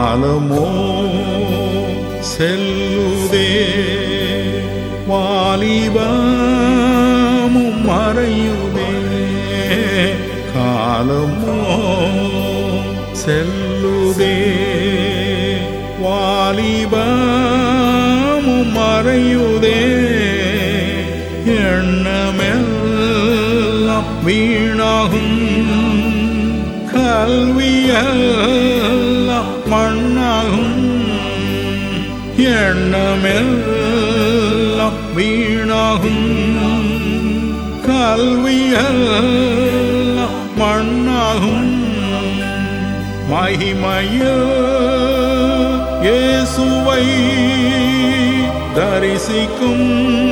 காலமோ செல்லுதே வாலிபமும் மறையுதே காலமோ செல்லுதே வாலிபமும் மறையுதே எண்ணமெல்லாம் வீணாகும் கல்வியெல்லாம் மண்ணாகும் எண்ணமெல்லாம் வீணாகும் கல்வியெல்லாம் மண்ணாகும் மகிமைய இயேசுவை தரிசிக்கும்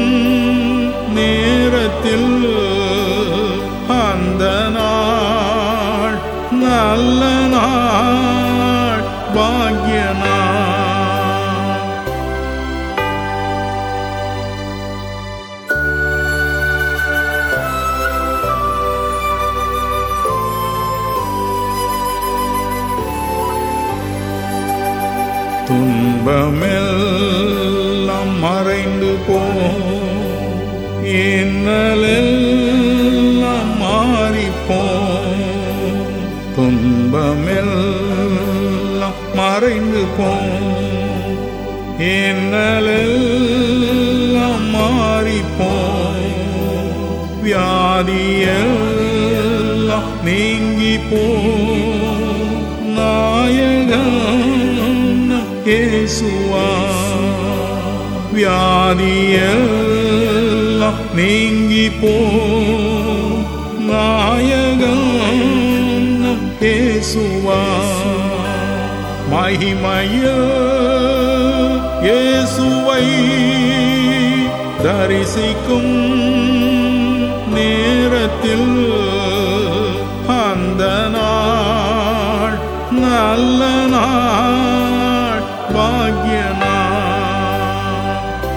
நேரத்தில் அந்த நாள் நல்ல நாள் பாக்ய நாள் துன்பமெல்லாம் மறைந்து போ இன்னலெல்லாம் மாறிப்போ துன்பமெல்லாம் மறைந்து போ இன்னலெல்லாம் மாறிப்போ வியாதியெல்லாம் நீங்கி போ நாயகம் இயேசுவா வியாதியெல்லாம் நீங்கி போ நாயகம் இயேசுவா மகிமைய இயேசுவை தரிசிக்கும் நேரத்தில் அந்த நாள் நல்ல நாள் பாக்ய நாள்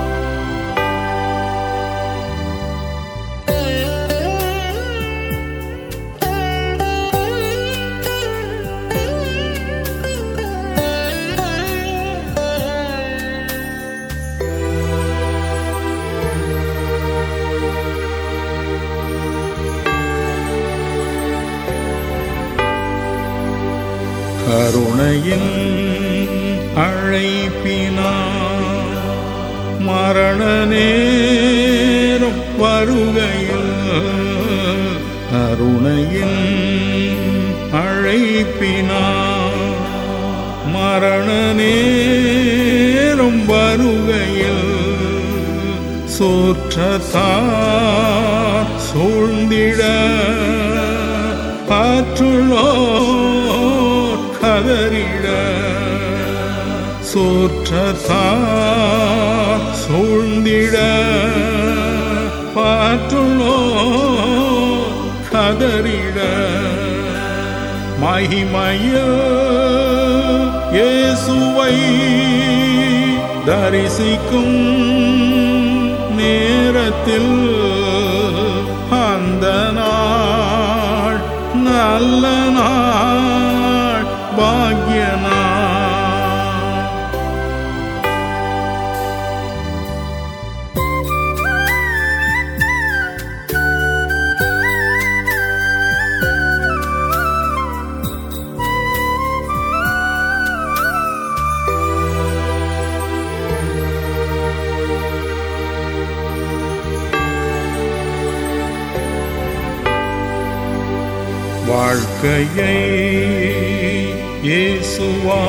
கருணையின் அழைப்பினா மரண நேரம் வருகையில் கருணையின் அழைப்பினா மரண நேரம் வருகையில் சோற்றத்தார் சூழ்ந்திட ஆற்றுள்ளோர் கதறிட சோற்றத்தார் சூழ்ந்திட பாற்றுள்ளோர் கதறிட மகிமைய இயேசுவை தரிசிக்கும் நேரத்தில் அந்த நாள் நல்ல நாள் பாக்ய நாள் வாழ்க்கையை இயேசுவா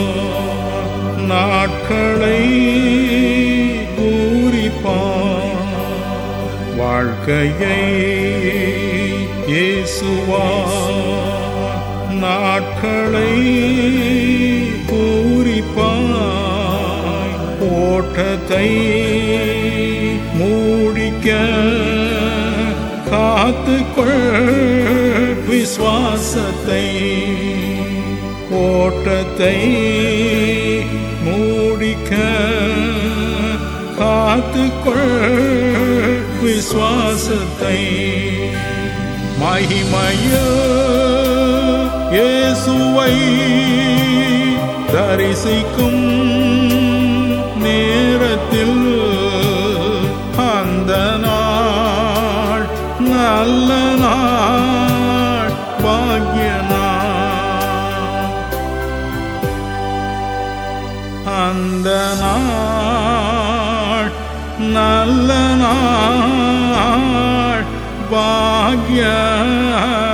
நாட்களை பூரிப்பார் வாழ்க்கையை இயேசுவா நாட்களை பூரிப்பாய் ஓட்டத்தை மூடிக்க காத்துக்கொள் விசுவாசத்தை ஓட்டத்தை மூடிக்க காத்துக்கொள் விசுவாசத்தை மகிமைய இயேசுவை தரிசிக்கும் நேரத்தில் அந்த நாள் நல்ல நாள் பாக்ய நாள் அந்த நாள் நல்ல நாள் பாக்ய